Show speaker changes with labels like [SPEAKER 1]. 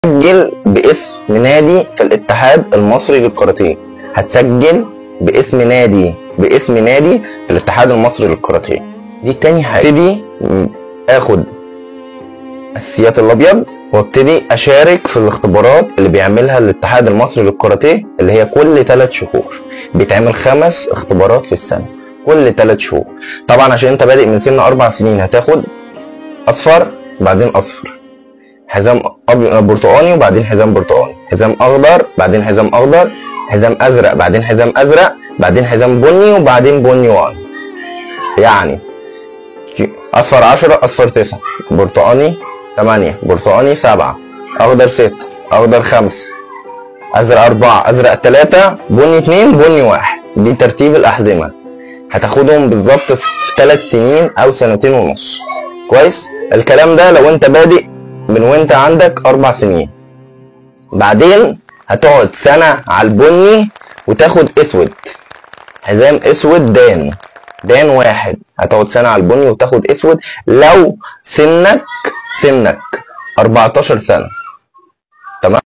[SPEAKER 1] هتسجل باسم نادي في الاتحاد المصري للكاراتيه هتسجل باسم نادي باسم نادي في الاتحاد المصري للكاراتيه دي تاني حاجه ابتدي م- اخد اساسيات الابيض وابتدي اشارك في الاختبارات اللي بيعملها الاتحاد المصري للكاراتيه اللي هي كل ثلاث شهور بيتعمل خمس اختبارات في السنه كل ثلاث شهور طبعا عشان انت بادئ من سن اربع سنين هتاخد اصفر بعدين اصفر حزام أبي- برتقاني وبعدين حزام برتقاني حزام اخضر بعدين حزام اخضر حزام ازرق بعدين حزام ازرق بعدين حزام بني وبعدين بني وان يعني في اصفر 10 اصفر 9 برتقاني 8 برتقاني 7 اخضر 6 اخضر 5 ازرق 4 ازرق 3 بني 2 بني 1 دي ترتيب الاحزمه هتاخدهم بالظبط في 3 سنين او سنتين ونص كويس الكلام ده لو انت بادئ من وانت عندك اربع سنين بعدين هتقعد سنة على البني وتاخد اسود حزام اسود دان دان واحد هتقعد سنة على البني وتاخد اسود لو سنك سنك 14 سنة